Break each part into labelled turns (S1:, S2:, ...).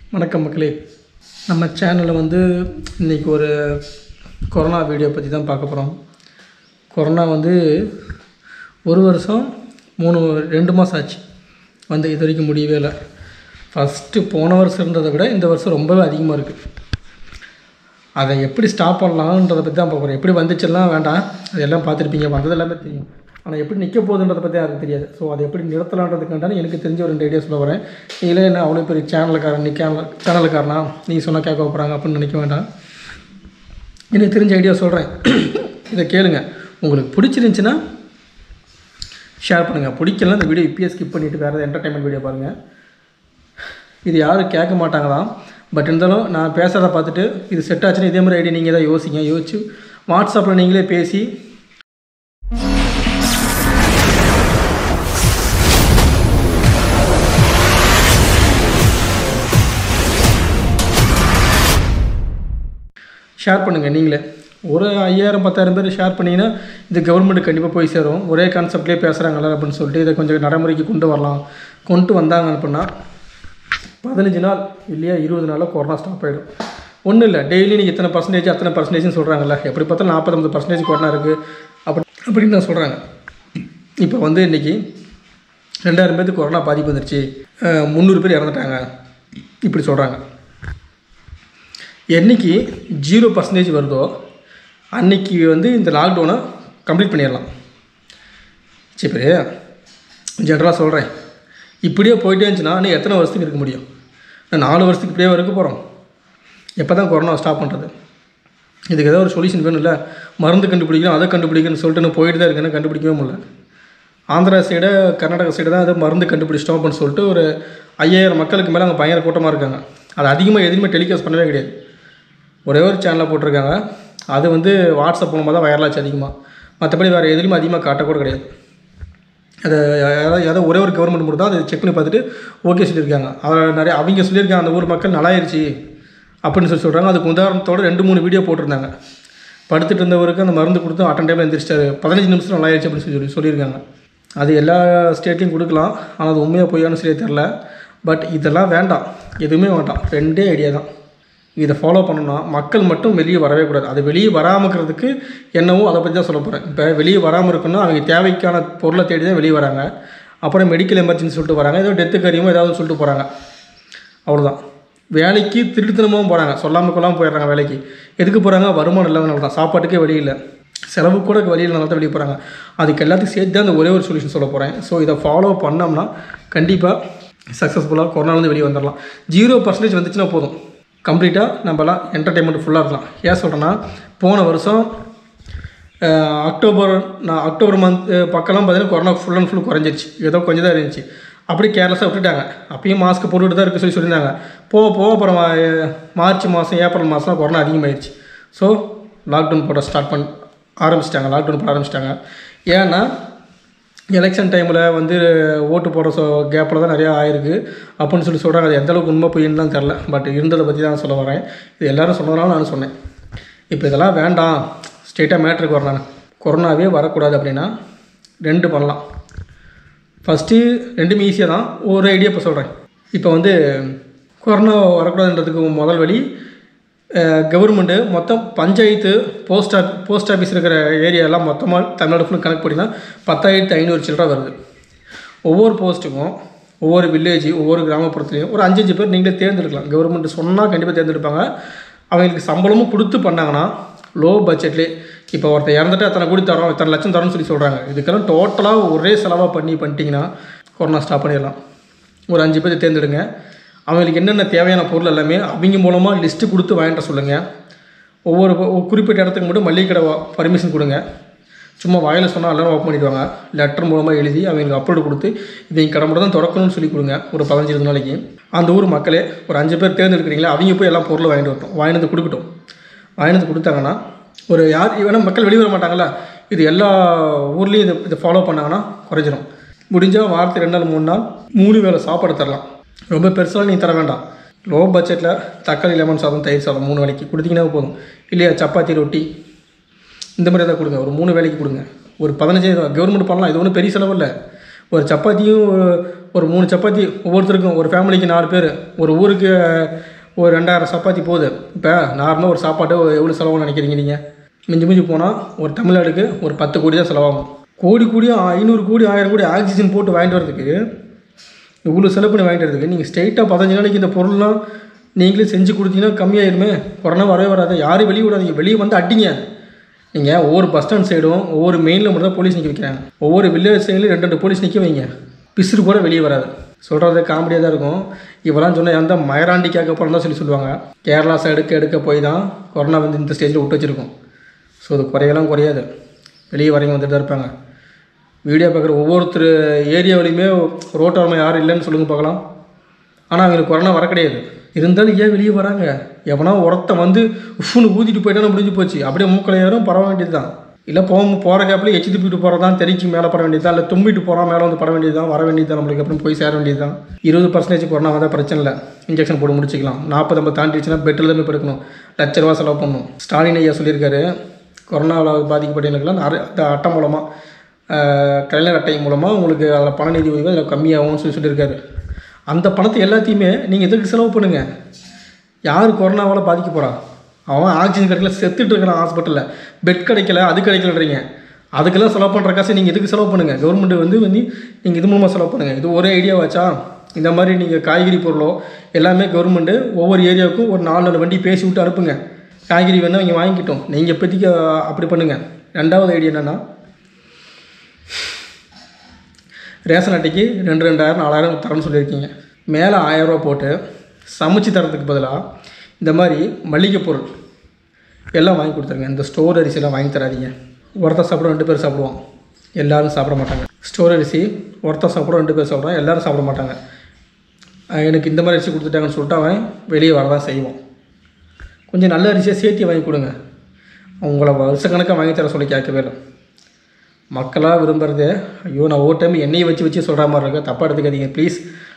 S1: வணக்கம் மக்களே நம்ம சேனலில் வந்து இன்றைக்கி ஒரு கொரோனா வீடியோ பற்றி தான் பார்க்க போகிறோம் கொரோனா வந்து ஒரு வருஷம் மூணு ரெண்டு மாதம் ஆச்சு வந்து இது வரைக்கும் முடியவே இல்லை ஃபஸ்ட்டு போன வருஷம் இருந்ததை விட இந்த வருஷம் ரொம்பவே அதிகமாக இருக்குது அதை எப்படி ஸ்டாப் பண்ணலான்றதை பற்றி தான் பார்க்குறோம் எப்படி வந்துச்சுலாம் வேண்டாம் அதெல்லாம் பார்த்துருப்பீங்க வந்தது எல்லாமே தெரியும் ஆனால் எப்படி நிற்க போகுதுன்றதை பற்றி யாருக்கு தெரியாது ஸோ அதை எப்படி நிறுத்தலான்றதுக்காண்டான எனக்கு தெரிஞ்ச ஒரு ரெண்டு ஐடியா சொல்ல வரேன் நீங்களே என்ன அவ்வளோ பெரிய சேனலுக்காரன் நீ சேனல் சேனலுக்காரனா நீ சொன்னால் கேட்க போகிறாங்க அப்படின்னு நினைக்க வேண்டாம் எனக்கு தெரிஞ்ச ஐடியா சொல்கிறேன் இதை கேளுங்க உங்களுக்கு பிடிச்சிருந்துச்சின்னா ஷேர் பண்ணுங்கள் பிடிக்கலனா இந்த வீடியோ இப்பயே ஸ்கிப் பண்ணிவிட்டு வேறு என்டர்டைன்மெண்ட் வீடியோ பாருங்கள் இது யாரும் கேட்க மாட்டாங்க தான் பட் இருந்தாலும் நான் பேசுகிறத பார்த்துட்டு இது செட் ஆச்சுன்னா இதே மாதிரி ஐடியா நீங்கள் தான் யோசிங்க யோசிச்சு வாட்ஸ்அப்பில் நீங்களே பேசி ஷேர் பண்ணுங்கள் நீங்களே ஒரு ஐயாயிரம் பத்தாயிரம் பேர் ஷேர் பண்ணிங்கன்னா இது கவர்மெண்ட் கண்டிப்பாக போய் சேரும் ஒரே கான்செப்ட்லேயே பேசுகிறாங்களா அப்படின்னு சொல்லிட்டு இதை கொஞ்சம் நடைமுறைக்கு கொண்டு வரலாம் கொண்டு வந்தாங்க அப்படின்னா பதினஞ்சு நாள் இல்லையா இருபது நாளில் கொரோனா ஸ்டாப் ஆகிடும் ஒன்றும் இல்லை டெய்லி நீங்கள் இத்தனை பர்சன்டேஜ் அத்தனை பர்சன்டேஜ்னு சொல்கிறாங்கல்ல எப்படி பார்த்தாலும் நாற்பத்தொம்பது பர்சன்டேஜ் கொரோனா இருக்குது அப்படி அப்படின்னு தான் சொல்கிறாங்க இப்போ வந்து இன்றைக்கி ரெண்டாயிரம் பேருக்கு கொரோனா பாதிப்பு வந்துருச்சு அஹ் முந்நூறு பேர் இறந்துட்டாங்க இப்படி சொல்கிறாங்க என்னைக்கு ஜீரோ பர்சன்டேஜ் வருதோ அன்னைக்கு வந்து இந்த லாக்டவுனை கம்ப்ளீட் பண்ணிடலாம் சரி ஜென்ரலாக சொல்கிறேன் இப்படியே போயிட்டே இருந்துச்சுன்னா இன்னும் எத்தனை வருஷத்துக்கு இருக்க முடியும் இன்னும் நாலு வருஷத்துக்கு இப்படியே இருக்க போகிறோம் எப்போ தான் கொரோனா ஸ்டாப் பண்ணுறது இதுக்கு ஏதாவது ஒரு சொல்யூஷன் வேணும்ல மருந்து கண்டுபிடிக்கணும் அதை கண்டுபிடிக்கணும்னு சொல்லிட்டு இன்னும் போயிட்டு தான் இருக்கேன்னு கண்டுபிடிக்கவே முடியல ஆந்திரா சைடு கர்நாடகா சைடு தான் அது மருந்து கண்டுபிடிச்சிட்டோம் அப்படின்னு சொல்லிட்டு ஒரு ஐயாயிரம் மக்களுக்கு மேலே அங்கே பயங்கர கூட்டமாக இருக்காங்க அது அதிகமாக எதுவுமே டெலிகாஸ்ட் பண்ணவே கிடையாது ஒரே ஒரு சேனலில் போட்டிருக்காங்க அது வந்து வாட்ஸ்அப் மூலமாக தான் வைரலாச்சு அதிகமாக மற்றபடி வேறு எதுலையுமே அதிகமாக காட்டக்கூட கிடையாது அதை யாராவது ஏதோ ஒரே ஒரு கவர்மெண்ட் மட்டும் தான் அதை செக் பண்ணி பார்த்துட்டு ஓகே சொல்லியிருக்காங்க அதில் நிறைய அவங்க சொல்லியிருக்காங்க அந்த ஊர் மக்கள் நல்லாயிருச்சு அப்படின்னு சொல்லி சொல்கிறாங்க அதுக்கு உதாரணத்தோட ரெண்டு மூணு வீடியோ போட்டிருந்தாங்க படுத்துட்டு இருந்தவருக்கு அந்த மருந்து கொடுத்து அட்டன் டைமில் எந்திரிச்சிட்டாரு பதினஞ்சு நிமிஷம் நல்லாயிருச்சு அப்படின்னு சொல்லி சொல்லியிருக்காங்க அது எல்லா ஸ்டேட்லையும் கொடுக்கலாம் ஆனால் அது உண்மையாக பொய்யான்னு சரியாக தெரில பட் இதெல்லாம் வேண்டாம் எதுவுமே வேண்டாம் ரெண்டே ஐடியா தான் இதை ஃபாலோ பண்ணணும்னா மக்கள் மட்டும் வெளியே வரவே கூடாது அது வெளியே வராமல் இருக்கிறதுக்கு என்னவோ அதை பற்றி தான் சொல்ல போகிறேன் இப்போ வெளியே வராமல் இருக்குன்னா அவங்க தேவைக்கான பொருளை தேடி தான் வெளியே வராங்க அப்புறம் மெடிக்கல் எமர்ஜென்சி சொல்லிட்டு வராங்க ஏதோ டெத்து கறியுமோ ஏதாவது சொல்லிட்டு போகிறாங்க அவ்வளோதான் வேலைக்கு திருட்டுத்தனமாகவும் போகிறாங்க சொல்லாமல் கொள்ளாமல் போயிடுறாங்க வேலைக்கு எதுக்கு போகிறாங்க வருமானம் இல்லாதனால தான் சாப்பாட்டுக்கே வழி இல்லை செலவு கூட வழி இல்லாதனால தான் வெளியே போகிறாங்க அதுக்கு எல்லாத்துக்கும் சேர்த்து தான் அந்த ஒரே ஒரு சொல்யூஷன் சொல்ல போகிறேன் ஸோ இதை ஃபாலோ பண்ணோம்னா கண்டிப்பாக சக்ஸஸ்ஃபுல்லாக கொரோனாலேருந்து வெளியே வந்துடலாம் ஜீரோ பர்சன்டேஜ் வந்துச்சுன்னா போதும் கம்ப்ளீட்டாக நம்மலாம் என்டர்டெயின்மெண்ட் ஃபுல்லாக இருக்கலாம் ஏன் சொல்கிறேன்னா போன வருஷம் அஹ், அக்டோபர் நான் அக்டோபர் மந்த் பக்கம்லாம் பார்த்தீங்கன்னா கொரோனா ஃபுல் அண்ட் ஃபுல் குறைஞ்சிருச்சு ஏதோ கொஞ்சம் தான் இருந்துச்சு அப்படி கேர்லெஸ்ஸாக விட்டுட்டாங்க அப்பயும் மாஸ்க் போட்டுக்கிட்டு தான் இருக்க சொல்லி சொல்லியிருந்தாங்க போக போக அப்புறம் அஹ், மார்ச் மாதம் ஏப்ரல் மாதம் கொரோனா அதிகமாகிடுச்சு ஸோ லாக்டவுன் போட ஸ்டார்ட் பண்ண ஆரம்பிச்சிட்டாங்க லாக்டவுன் போட ஆரம்பிச்சிட்டாங்க ஏன்னா எலெக்ஷன் டைமில் வந்து ஓட்டு போடுற சொ கேப்பில் தான் நிறையா ஆயிருக்கு அப்படின்னு சொல்லி சொல்கிறாங்க அது எந்த அளவுக்கு உண்மை பொய்ன்னு தான் தெரில பட் இருந்ததை பற்றி தான் சொல்ல வரேன் இது எல்லாரும் சொன்னதுனால நான் சொன்னேன் இப்போ இதெல்லாம் வேண்டாம் ஸ்ட்ரெயிட்டாக மேட்ருக்கு வரேன் நான் கொரோனாவே வரக்கூடாது அப்படின்னா ரெண்டு பண்ணலாம் ஃபஸ்ட்டு ரெண்டுமே ஈஸியாக தான் ஒரு ஐடியா இப்போ சொல்கிறேன் இப்போ வந்து கொரோனா வரக்கூடாதுன்றதுக்கு முதல் வழி கவர்மெண்ட்டு மொத்தம் panchayat post office post office இருக்கிற ஏரியாலாம் மொத்தமாக தமிழ்நாடு ஃபுல்லாக கணக்கு பண்ணினா பத்தாயிரத்து ஐநூறு சில்லற வருது ஒவ்வொரு போஸ்ட்டுக்கும் ஒவ்வொரு வில்லேஜ் ஒவ்வொரு கிராமப்புறத்துலையும் ஒரு அஞ்சஞ்சு பேர் நீங்களே தேர்ந்தெடுக்கலாம் கவர்மெண்ட் சொன்னால் கண்டிப்பாக தேர்ந்தெடுப்பாங்க அவங்களுக்கு சம்பளமும் கொடுத்து பண்ணாங்கன்னா லோ பட்ஜெட்லேயே இப்போ ஒருத்தர் இறந்துட்டு அத்தனை கோடி தரோம் இத்தனை லட்சம் தரோம்னு சொல்லி சொல்கிறாங்க இதுக்கெல்லாம் டோட்டலாக ஒரே செலவாக பண்ணி பண்ணிட்டீங்கன்னா கொரோனா ஸ்டாப் பண்ணிடலாம் ஒரு அஞ்சு பேர் தேர்ந்தெடுங்க அவங்களுக்கு என்னென்ன தேவையான பொருள் எல்லாமே அவங்க மூலமாக லிஸ்ட்டு கொடுத்து வாங்கிட்டு சொல்லுங்கள் ஒவ்வொரு ஒரு குறிப்பிட்ட இடத்துக்கு மட்டும் மளிகை கடை பர்மிஷன் கொடுங்க சும்மா வாயில் சொன்னால் எல்லாரும் ஓப்பன் பண்ணிடுவாங்க லெட்டர் மூலமாக எழுதி அவங்களுக்கு அப்லோடு கொடுத்து இவங்க கடை மட்டும் தான் திறக்கணும்னு சொல்லி கொடுங்க ஒரு பதினஞ்சு இருபது நாளைக்கு அந்த ஊர் மக்களே ஒரு அஞ்சு பேர் தேர்ந்தெடுக்கிறீங்களா அவங்க போய் எல்லாம் பொருள் வாங்கிட்டு வரட்டும் வாங்கிட்டு வந்து கொடுக்கட்டும் வாங்கிட்டு வந்து கொடுத்தாங்கன்னா ஒரு யார் வேணால் மக்கள் வெளியே வர மாட்டாங்கல்ல இது எல்லா ஊர்லேயும் இதை இதை ஃபாலோ பண்ணாங்கன்னா குறைஞ்சிரும் முடிஞ்சால் வாரத்துக்கு ரெண்டு நாள் மூணு நாள் மூணு வேளை சாப்பாடு தரலாம் ரொம்ப பெருசாக நீங்கள் தர வேண்டாம் லோ பட்ஜெட்டில் தக்காளி லெமன் சாதம் தயிர் சாதம் மூணு வேலைக்கு கொடுத்தீங்கன்னா போதும் இல்லையா சப்பாத்தி ரொட்டி இந்த மாதிரி ஏதாவது கொடுங்க ஒரு மூணு வேலைக்கு கொடுங்க ஒரு பதினஞ்சாயிரம் கவர்மெண்ட் பண்ணலாம் இது ஒன்றும் பெரிய செலவு இல்லை ஒரு சப்பாத்தியும் ஒரு ஒரு மூணு சப்பாத்தி ஒவ்வொருத்தருக்கும் ஒரு ஃபேமிலிக்கு நாலு பேர் ஒரு ஊருக்கு ஒரு ரெண்டாயிரம் சப்பாத்தி போகுது இப்போ நார்மலாக ஒரு சாப்பாடு எவ்வளோ செலவுன்னு நினைக்கிறீங்க நீங்கள் மிஞ்சி மிஞ்சி போனால் ஒரு தமிழ்நாடுக்கு ஒரு பத்து கோடி தான் செலவாகும் கோடி கோடியும் ஐநூறு கோடி ஆயிரம் கோடி ஆக்சிஜன் போட்டு வாங்கிட்டு வரதுக்கு இவ்வளோ செலவு பண்ணி வாங்கிட்டு வரதுக்கு நீங்கள் ஸ்ட்ரெயிட்டாக பதினஞ்சு நாளைக்கு இந்த பொருள்லாம் நீங்களே செஞ்சு கொடுத்தீங்கன்னா கம்மியாயிருமே கொரோனா வரவே வராது யாரும் வெளியே விடாதீங்க வெளியே வந்து அடிங்க நீங்கள் ஒவ்வொரு பஸ் ஸ்டாண்ட் சைடும் ஒவ்வொரு மெயினில் மட்டும் தான் போலீஸ் நிற்க வைக்கிறாங்க ஒவ்வொரு வில்லேஜ் சைட்லையும் ரெண்டு ரெண்டு போலீஸ் நிற்க வைங்க பிசுறு கூட வெளியே வராது சொல்கிறது காமெடியாக தான் இருக்கும் இவெல்லாம் சொன்னால் எந்த மயராண்டி கேட்க போகிறோம் தான் சொல்லி சொல்லுவாங்க கேரளா சைடுக்கு எடுக்க போய் தான் கொரோனா வந்து இந்த ஸ்டேஜில் விட்டு வச்சுருக்கோம் ஸோ அது குறையெல்லாம் குறையாது வெளியே வரவங்க வந்துட்டு தான் இருப்பாங்க வீடியோ பார்க்குற ஒவ்வொருத்தர் ஏரியாவிலையுமே ரோட்டோரமாக யாரும் இல்லைன்னு சொல்லுங்க பார்க்கலாம் ஆனால் அவங்களுக்கு கொரோனா வர கிடையாது இருந்தாலும் ஏன் வெளியே வராங்க எவனா ஒருத்த வந்து உஃப்னு ஊதிட்டு போயிட்டாலும் முடிஞ்சு போச்சு அப்படியே மூக்கலை ஏறும் பரவ வேண்டியது தான் இல்லை போக போகிற கேப்பில் எச்சி துப்பிட்டு போகிறதான் தெரிச்சு மேலே பட வேண்டியது தான் இல்லை தும்பிட்டு போகிறான் மேலே வந்து பட வேண்டியது தான் வர வேண்டியது தான் நம்மளுக்கு அப்புறம் போய் சேர வேண்டியது தான் இருபது பர்சன்டேஜ் கொரோனா வந்தால் பிரச்சனை இல்லை இன்ஜெக்ஷன் போட்டு முடிச்சிக்கலாம் நாற்பது ஐம்பது தாண்டிடுச்சுன்னா பெட்டில் தான் போய் படுக்கணும் லட்ச ரூபா செலவு பண்ணணும் ஸ்டாலின் ஐயா சொல்லியிருக்காரு கொரோனாவில் பாதிக்கப்பட்டவங்களுக்குலாம் நிறைய அந்த அட்டை மூலமாக கலைஞர் அட்டை மூலமாக உங்களுக்கு அதில் பண நிதி உதவி அதில் கம்மியாகும்னு சொல்லி சொல்லியிருக்காரு அந்த பணத்தை எல்லாத்தையுமே நீங்கள் எதுக்கு செலவு பண்ணுங்கள் யார் கொரோனாவால் பாதிக்க போகிறா அவன் ஆக்சிஜன் கிடைக்கல செத்துட்டு இருக்கிறான் ஹாஸ்பிட்டலில் பெட் கிடைக்கல அது கிடைக்கலன்றீங்க அதுக்கெல்லாம் செலவு பண்ணுற காசை நீங்கள் எதுக்கு செலவு பண்ணுங்கள் கவர்மெண்ட் வந்து வந்து நீங்கள் இது மூலமாக செலவு பண்ணுங்கள் இது ஒரே ஐடியா வச்சா இந்த மாதிரி நீங்கள் காய்கறி பொருளோ எல்லாமே கவர்மெண்ட்டு ஒவ்வொரு ஏரியாவுக்கும் ஒரு நாலு நாலு வண்டி பேசி விட்டு அனுப்புங்க காய்கறி வேணால் இங்கே வாங்கிக்கிட்டோம் நீங்கள் இப்போதைக்கு அஹ், அப்படி பண்ணுங்கள் ரெண்டாவது ஐடியா என்னென்னா ரேஷன் அட்டைக்கு ரெண்டு ரெண்டாயிரம் நாலாயிரம் தரேன்னு சொல்லியிருக்கீங்க மேலே ஆயிரரூவா போட்டு சமைச்சு தரதுக்கு பதிலாக இந்த மாதிரி மளிகை பொருள் எல்லாம் வாங்கி கொடுத்துருங்க இந்த ஸ்டோர் அரிசியெல்லாம் வாங்கி தராதீங்க ஒருத்தர் சாப்பிட ரெண்டு பேர் சாப்பிடுவோம் எல்லாரும் சாப்பிட மாட்டாங்க ஸ்டோர் அரிசி ஒருத்தர் சாப்பிட ரெண்டு பேர் சாப்பிடுவோம் எல்லாரும் சாப்பிட மாட்டாங்க அஹ் எனக்கு இந்த மாதிரி அரிசி கொடுத்துட்டாங்கன்னு சொல்லிட்டு அவன் வெளியே வரதான் செய்வான் கொஞ்சம் நல்ல அரிசியாக சேர்த்து வாங்கி கொடுங்க உங்களை வருஷக்கணக்காக வாங்கி தர சொல்லி கேட்கவே இல்லை மக்களாக விரும்புறது ஐயோ நான் ஒவ்வொரு டைம் எண்ணெயை வச்சு வச்சு சொல்கிற மாதிரி இருக்கு தப்பாக எடுத்துக்காதீங்க ப்ளீஸ்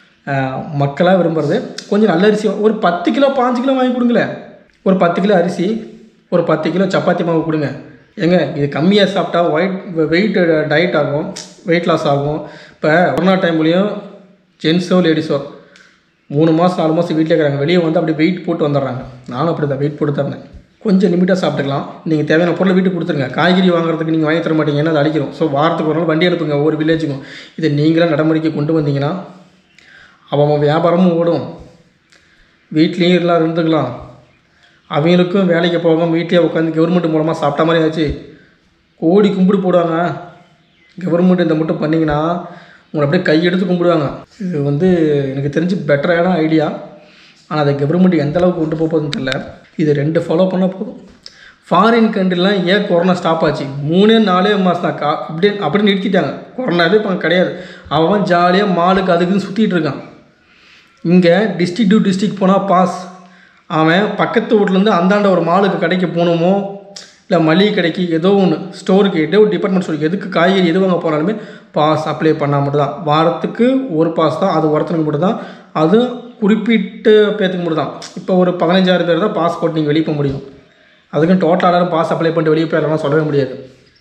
S1: மக்களாக விரும்புறது கொஞ்சம் நல்ல அரிசி ஒரு பத்து கிலோ பாஞ்சு கிலோ வாங்கி கொடுங்களேன் ஒரு பத்து கிலோ அரிசி ஒரு பத்து கிலோ சப்பாத்தி மாவு கொடுங்க ஏங்க இது கம்மியாக சாப்பிட்டா ஒயிட் வெயிட் டயட் ஆகும் வெயிட் லாஸ் ஆகும் இப்போ கொரோனா டைம்லேயும் ஜென்ஸோ லேடிஸோ மூணு மாதம் நாலு மாதம் வீட்டில் இருக்கிறாங்க வெளியே வந்து அப்படி வெயிட் போட்டு வந்துடுறாங்க நானும் அப்படி தான் வெயிட் போட்டு தரேன் கொஞ்சம் லிமிட்டாக சாப்பிட்டுக்கலாம் நீங்கள் தேவையான பொருளை வீட்டுக்கு கொடுத்துருங்க காய்கறி வாங்குறதுக்கு நீங்கள் வாங்கி தர மாட்டீங்க ஏன்னா அது அழிக்கிறோம் ஸோ வாரத்துக்கு ஒரு நாள் வண்டி அனுப்புங்க ஒவ்வொரு வில்லேஜுக்கும் இதை நீங்களாம் நடைமுறைக்கு கொண்டு வந்தீங்கன்னா அவன் அவன் வியாபாரமும் ஓடும் வீட்லேயும் எல்லாம் இருந்துக்கலாம் அவங்களுக்கும் வேலைக்கு போகாமல் வீட்டிலே உட்காந்து கவர்மெண்ட் மூலமாக சாப்பிட்ட மாதிரி ஆச்சு கோடி கும்பிடு போடுவாங்க கவர்மெண்ட் இந்த மட்டும் பண்ணிங்கன்னா உங்களை அப்படியே கையெடுத்து கும்பிடுவாங்க இது வந்து எனக்கு தெரிஞ்சு பெட்டரான ஐடியா ஆனால் அதை கவர்மெண்ட் எந்த அளவுக்கு கொண்டு போக போகுதுன்னு தெரியல இது ரெண்டு ஃபாலோ பண்ணால் போதும் ஃபாரின் கண்ட்ரிலாம் ஏன் கொரோனா ஸ்டாப் ஆச்சு மூணே நாலே மாதம் தான் கா அப்படியே அப்படி நிறுத்திட்டாங்க கொரோனாவே இப்போ கிடையாது அவன் ஜாலியாக மாலுக்கு அதுக்குன்னு சுற்றிட்டு இருக்கான் இங்கே டிஸ்ட்ரிக் டு டிஸ்ட்ரிக் போனால் பாஸ் அவன் பக்கத்து வீட்லேருந்து அந்தாண்ட ஒரு மாலுக்கு கடைக்கு போகணுமோ இல்லை மளிகை கடைக்கு ஏதோ ஒன்று ஸ்டோருக்கு ஏதோ ஒரு டிபார்ட்மெண்ட் ஸ்டோருக்கு எதுக்கு காய்கறி எது வாங்க போனாலுமே பாஸ் அப்ளை பண்ணால் மட்டும் தான் வாரத்துக்கு ஒரு பாஸ் தான் அது ஒருத்தனுக்கு மட்டும் தான் அது குறிப்பிட்ட பேத்துக்கு மட்டும் தான் இப்போ ஒரு பதினஞ்சாயிரம் பேர் தான் பாஸ் போட்டு நீங்கள் வெளியே போக முடியும் அதுக்குன்னு டோட்டல் எல்லாரும் பாஸ் அப்ளை பண்ணிட்டு வெளியே போயிடலாம் சொல்லவே முடியாது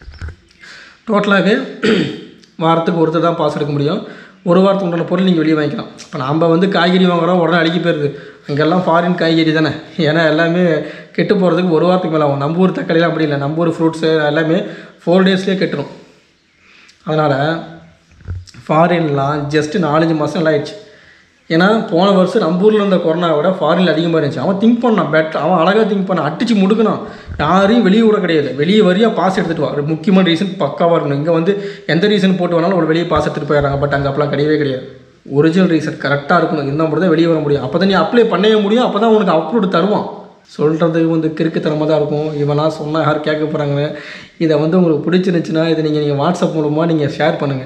S1: டோட்டலாகவே வாரத்துக்கு ஒருத்தர் தான் பாஸ் எடுக்க முடியும் ஒரு வாரத்துக்கு உண்டான பொருள் நீங்கள் வெளியே வாங்கிக்கலாம் இப்போ நாம் வந்து காய்கறி வாங்குறோம் உடனே அழுகி போயிடுது அங்கெல்லாம் ஃபாரின் காய்கறி தானே ஏன்னா எல்லாமே கெட்டு போகிறதுக்கு ஒரு வாரத்துக்கு மேலே ஆகும் நம்ம ஊர் தக்காளிலாம் அப்படி இல்லை நம்ம ஊர் ஃப்ரூட்ஸு எல்லாமே ஃபோர் டேஸ்லேயே கெட்டுரும் அதனால் ஃபாரின்லாம் ஜஸ்ட்டு நாலஞ்சு மாதம் நல்லா ஆயிடுச்சு ஏன்னா போன வருஷம் நம்ம ஊரில் இருந்த கொரோனாவை விட ஃபாரினில் அதிகமாக இருந்துச்சு அவன் திங்க் பண்ணான் பெட்டர் அவன் அழகாக திங்க் பண்ணான் அடிச்சு முடுக்கணும் யாரையும் வெளியே விட கிடையாது வெளியே வரியா பாஸ் எடுத்துகிட்டு வா ஒரு முக்கியமான ரீசன் பக்காவாக இருக்கணும் இங்கே வந்து எந்த ரீசன் போட்டு வேணாலும் ஒரு வெளியே பாஸ் எடுத்துகிட்டு போயிடறாங்க பட் அங்கே அப்பெல்லாம் கிடையவே கிடையாது ஒரிஜினல் ரீசன் கரெக்டாக இருக்கணும் இருந்தால் மட்டும் தான் வெளியே வர முடியும் அப்போ தான் நீ அப்ளை பண்ணவே முடியும் அப்போ தான் உனக்கு அப்லோடு தருவான் சொல்கிறது வந்து கிறுக்குத்தனமாக தான் இருக்கும் இவெல்லாம் சொன்னால் யார் கேட்க போகிறாங்கன்னு இதை வந்து உங்களுக்கு பிடிச்சிருந்துச்சுன்னா இதை நீங்கள் நீங்கள் வாட்ஸ்அப் மூலமாக நீங்கள் ஷேர் பண்ணுங்கள்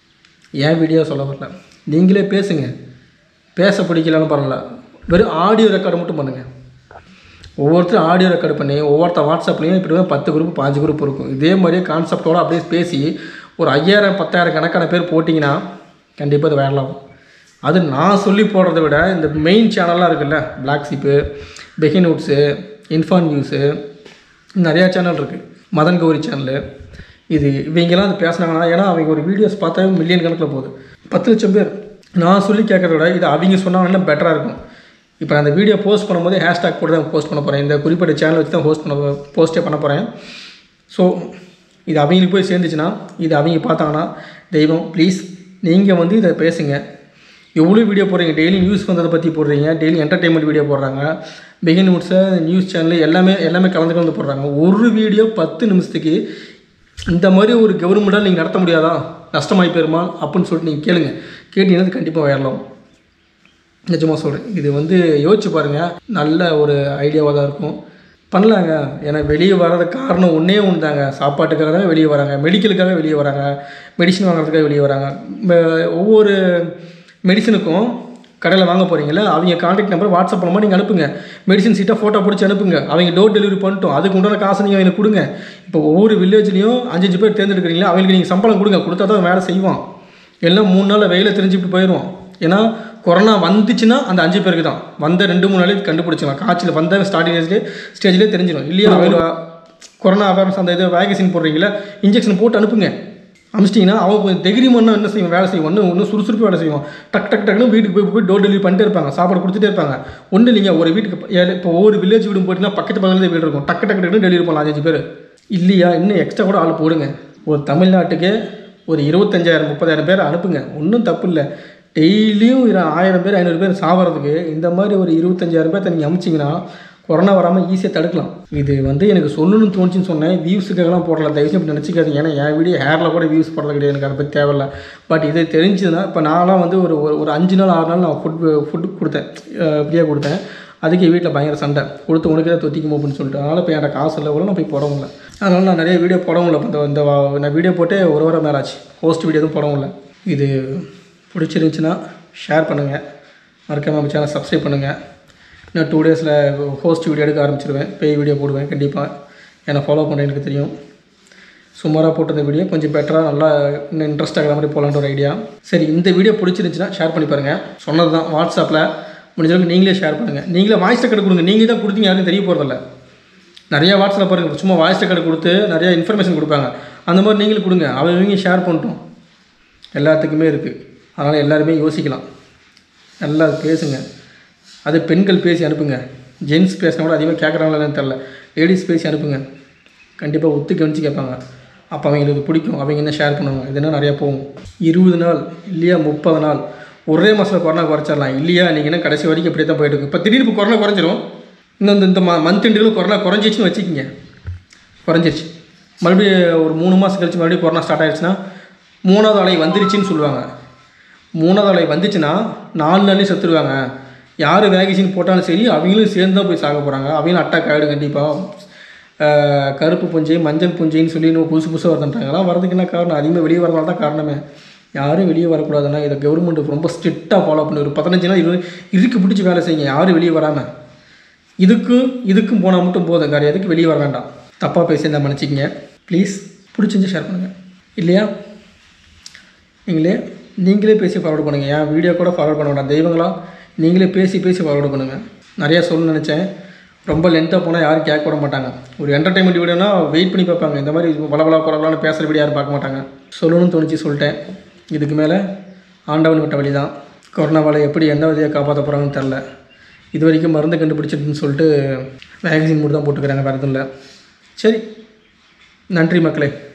S1: ஏன் வீடியோ சொல்ல வரல நீங்களே பேசுங்க பேச பிடிக்கலன்னு பரவாயில்ல வெறும் ஆடியோ ரெக்கார்டு மட்டும் பண்ணுங்கள் ஒவ்வொருத்தரும் ஆடியோ ரெக்கார்டு பண்ணி ஒவ்வொருத்தர் வாட்ஸ்அப்லேயும் இப்படி வந்து பத்து குரூப் பாஞ்சு குரூப் இருக்கும் இதே மாதிரியே கான்செப்டோடு அப்படியே பேசி ஒரு ஐயாயிரம் பத்தாயிரம் கணக்கான பேர் போட்டிங்கன்னா கண்டிப்பாக இது வைரல் ஆகும் அது நான் சொல்லி போடுறத விட இந்த மெயின் சேனல்லாம் இருக்குல்ல பிளாக் சீப்பு பெஹின்வுட்ஸு இன்ஃபான் நியூஸு நிறையா சேனல் இருக்குது மதன் கௌரி சேனலு இது இவங்கெல்லாம் அது பேசுனாங்கன்னா ஏன்னா அவங்க ஒரு வீடியோஸ் பார்த்தா மில்லியன் கணக்கில் போகுது பத்து லட்சம் பேர் நான் சொல்லி கேட்குறத விட இது அவங்க சொன்னாங்கன்னா பெட்டராக இருக்கும் இப்போ நான் அந்த வீடியோ போஸ்ட் பண்ணும்போது ஹேஷ்டாக் கூட தான் போஸ்ட் பண்ண போகிறேன் இந்த குறிப்பிட்ட சேனல் வச்சு தான் போஸ்ட் பண்ண போஸ்ட்டே பண்ண போகிறேன் ஸோ இது அவங்களுக்கு போய் சேர்ந்துச்சுன்னா இது அவங்க பார்த்தாங்கன்னா தெய்வம் ப்ளீஸ் நீங்கள் வந்து இதை பேசுங்க எவ்வளோ வீடியோ போடுறீங்க டெய்லி நியூஸ் வந்ததை பற்றி போடுறீங்க டெய்லி என்டர்டெயின்மெண்ட் வீடியோ போடுறாங்க பிகின் நியூஸில் நியூஸ் சேனல் எல்லாமே எல்லாமே கலந்து கலந்து போடுறாங்க ஒரு வீடியோ பத்து நிமிஷத்துக்கு இந்த மாதிரி ஒரு கவர்மெண்ட்டால் நீங்கள் நடத்த முடியாதா நஷ்டமாகி போயிருமா அப்படின்னு சொல்லிட்டு நீங்கள் கேளுங்க கேட்டீங்கன்னா கண்டிப்பாக வரலாம் நிஜமாக சொல்கிறேன் இது வந்து யோசிச்சு பாருங்கள் நல்ல ஒரு ஐடியாவாக தான் இருக்கும் பண்ணலாங்க ஏன்னா வெளியே வர்றது காரணம் ஒன்றே ஒன்று தாங்க சாப்பாட்டுக்காக தான் வெளியே வராங்க மெடிக்கலுக்காக வெளியே வராங்க மெடிசன் வாங்குறதுக்காக வெளியே வராங்க ம- ஒவ்வொரு மெடிசனுக்கும் கடையில் வாங்க போகிறீங்களா அவங்க கான்டாக்ட் நம்பர் வாட்ஸ்அப் மூலமாக நீங்கள் அனுப்புங்க மெடிசன் சீட்டாக ஃபோட்டோ பிடிச்சி அனுப்புங்க அவங்க டோர் டெலிவரி பண்ணிட்டோம் அதுக்கு உண்டான காசு நீங்கள் அவங்களுக்கு கொடுங்க இப்போ ஒவ்வொரு வில்லேஜ்லேயும் அஞ்சஞ்சு பேர் தேர்ந்தெடுக்கிறீங்களா அவங்களுக்கு நீங்கள் சம்பளம் கொடுங்க கொடுத்தா தான் வேலை செய்வான் எல்லாம் மூணு நாளில் வெயில தெரிஞ்சுட்டு போயிடுவோம் ஏன்னா கொரோனா வந்துச்சுன்னா அந்த அஞ்சு பேருக்கு தான் வந்த ரெண்டு மூணு நாளைக்கு கண்டுபிடிச்சிடலாம் காய்ச்சல் வந்த ஸ்டார்டிங் ஸ்டேஜ்லேயே ஸ்டேஜ்லேயே தெரிஞ்சிடும் இல்லையா அவங்க கொரோனா அவேர்னஸ் அந்த இது வேக்சின் போடுறீங்களா இன்ஜெக்ஷன் போட்டு அனுப்புங்க அனுப்பிச்சிட்டிங்கன்னா அவன் கொஞ்சம் தைரியமாக என்ன செய்வோம் வேலை செய்வோம் ஒன்று ஒன்றும் சுறுசுறுப்பு வேலை செய்வோம் டக் டக் டக்குன்னு வீட்டுக்கு போய் போய் டோர் டெலிவரி பண்ணிட்டே இருப்பாங்க சாப்பாடு கொடுத்துட்டே இருப்பாங்க ஒன்றும் இல்லைங்க ஒரு வீட்டுக்கு ப- ஏழு- இப்போ ஒவ்வொரு வில்லேஜ் வீடும் போயிட்டுனா பக்கத்து பக்கத்துல வீடு இருக்கும் டக்கு டக்கு டக்குன்னு டெலிவரி பண்ணலாம் அஞ்சு பேர் இல்லையா இன்னும் எக்ஸ்ட்ரா கூட ஆள் போடுங்க ஒரு தமிழ்நாட்டுக்கு ஒரு இருபத்தஞ்சாயிரம் முப்பதாயிரம் பேர் அனுப்புங்க ஒன்றும் தப்பு இல்லை டெய்லியும் இரு ஆயிரம் பேர் ஐநூறு பேர் சாவறதுக்கு இந்த மாதிரி ஒரு இருபத்தஞ்சாயிரம் பேர்த்த நீங்கள் அமிச்சிங்கன்னா கொரோனா வராமல் ஈஸியாக தடுக்கலாம் இது வந்து எனக்கு சொல்லணும்னு தோணுச்சுன்னு சொன்னேன் வியூஸுக்காகலாம் போடலாம் தயவு செஞ்சு நினச்சிக்காதீங்க ஏன்னா என் வீடியோ ஹேரில் கூட வியூஸ் போடுறது கிடையாது எனக்கு அதை பற்றி தேவையில்ல பட் இது தெரிஞ்சுதுன்னா இப்போ நான்லாம் வந்து ஒரு ஒரு- ஒரு அஞ்சு நாள் ஆறு நாள் நான் ஃபுட் ஃபுட் கொடுத்தேன் ஃப்ரீயாக கொடுத்தேன் அதுக்கு என் வீட்டில் பயங்கர சண்டை கொடுத்து உனக்கு தான் தொத்திக்குமோ அப்படின்னு சொல்லிட்டு அதனால் இப்போ என்கிட்ட காசு இல்லை கூட நான் போய் போட முடியல அதனால் நான் நிறைய வீடியோ போட முடியல இப்போ இந்த இந்த வா- நான் வீடியோ போட்டே ஒரு வாரம் மேலே ஆச்சு ஹோஸ்ட் வீடியோ எதுவும் போட முடியல இது பிடிச்சிருந்துச்சுன்னா ஷேர் பண்ணுங்கள் மறக்காம நம்ம சேனல் சப்ஸ்கிரைப் பண்ணுங்கள் இன்னும் டூ டேஸில் ஹோஸ்ட் வீடியோ எடுக்க ஆரம்பிச்சிருவேன் பேய் வீடியோ போடுவேன் கண்டிப்பாக என்னை ஃபாலோ பண்ண எனக்கு தெரியும் சுமாராக போட்டிருந்த வீடியோ கொஞ்சம் பெட்டராக நல்லா இன்னும் இன்ட்ரெஸ்ட் ஆகிற மாதிரி போகலான்ற ஒரு ஐடியா சரி இந்த வீடியோ பிடிச்சிருந்துச்சுன்னா ஷேர் பண்ணி பாருங்கள் சொன்னது தான் வாட்ஸ்அப்பில் முடிஞ்ச அளவுக்கு நீங்களே ஷேர் பண்ணுங்கள் நீங்களே வாய்ஸ் ரெக்கார்டு கொடுங்க நீங்கள் தான் கொடுத்தீங்க யாருக்கும் தெரிய போகிறதில்ல நிறைய வாட்ஸ்அப்பில் பாருங்கள் சும்மா வாய்ஸ் ரெக்கார்டு கொடுத்து நிறைய இன்ஃபர்மேஷன் கொடுப்பாங்க அந்த மாதிரி நீங்களும் கொடுங்க அவங்க ஷேர் பண்ணிட்டோம் எல்லாத்துக்குமே இருக்குது அதனால் எல்லாருமே யோசிக்கலாம் நல்லா பேசுங்க அது பெண்கள் பேசி அனுப்புங்க ஜென்ஸ் பேசினா கூட அதிகமாக கேட்குறாங்களான்னு தெரில லேடிஸ் பேசி அனுப்புங்க கண்டிப்பாக ஒத்து கவனிச்சு கேட்பாங்க அப்போ அவங்களுக்கு பிடிக்கும் அவங்க என்ன ஷேர் பண்ணுவாங்க இதுனா நிறையா போகும் இருபது நாள் இல்லையா முப்பது நாள் ஒரே மாதத்தில் கொரோனா குறைச்சிடலாம் இல்லையா நீங்கள் என்ன கடைசி வரைக்கும் இப்படியே தான் போயிட்டு இருக்கு இப்போ திடீர்னு இப்போ கொரோனா குறைஞ்சிரும் இன்னும் இந்த- இந்த மந்த் எண்டுகளும் கொரோனா குறைஞ்சிச்சுன்னு வச்சுக்கிங்க குறைஞ்சிருச்சு மறுபடியும் ஒரு மூணு மாதம் கழிச்சு மறுபடியும் கொரோனா ஸ்டார்ட் ஆயிடுச்சுன்னா மூணாவது அலை வந்துருச்சுன்னு சொல்லுவாங்க மூணாவது அலை வந்துச்சுன்னா நாலு நாள்லேயே செத்துருவாங்க யார் வேக்சின் போட்டாலும் சரி அவங்களும் சேர்ந்து தான் போய் சாக போகிறாங்க அவங்களும் அட்டாக் ஆகிடும் கண்டிப்பாக கருப்பு புஞ்சை மஞ்சள் புஞ்சைன்னு சொல்லி இன்னும் புதுசு புதுசாக வருதுன்றாங்களா வரதுக்கு என்ன காரணம் அதிகமாக வெளியே வரனால தான் காரணமே யாரும் வெளியே வரக்கூடாதுன்னா இதை கவர்மெண்ட் ரொம்ப ஸ்ட்ரிக்டாக ஃபாலோ பண்ணி ஒரு பதினஞ்சு நாள் இருபது இருக்கு பிடிச்சி வேலை செய்யுங்க யாரும் வெளியே வராமல் இதுக்கும் இதுக்கும் போனால் மட்டும் போதும் வேறு எதுக்கு வெளியே வர வேண்டாம் தப்பாக பேசியிருந்தா மன்னிச்சிக்கங்க ப்ளீஸ் பிடிச்சிருந்து ஷேர் பண்ணுங்கள் இல்லையா நீங்களே நீங்களே பேசி ஃபார்வர்ட் பண்ணுங்கள் என் வீடியோ கூட ஃபார்வர்ட் பண்ண வேண்டாம் தெய்வங்களா நீங்களே பேசி பேசி ஃபார்வர்ட் பண்ணுங்கள் நிறையா சொல்ல நினச்சேன் ரொம்ப லென்த்தாக போனால் யாரும் கேட்க விட மாட்டாங்க ஒரு என்டர்டைன்மெண்ட் வீடியோனா வெயிட் பண்ணி பார்ப்பாங்க இந்த மாதிரி பலபலா குறவலான்னு பேசுகிற வீடியோ யாரும் பார்க்க மாட்டாங்க சொல்லணும்னு தோணுச்சு சொல்லிட்டேன் இதுக்கு மேலே ஆண்டவன் விட்ட வழி தான் கொரோனாவால் எப்படி எந்த வழியாக காப்பாற்ற போகிறாங்கன்னு தெரில இது வரைக்கும் மருந்து கண்டுபிடிச்சிட்டுன்னு சொல்லிட்டு வேக்சின் மட்டும் தான் போட்டுக்கிறாங்க வேறு எதுவும் இல்லை சரி நன்றி மக்களே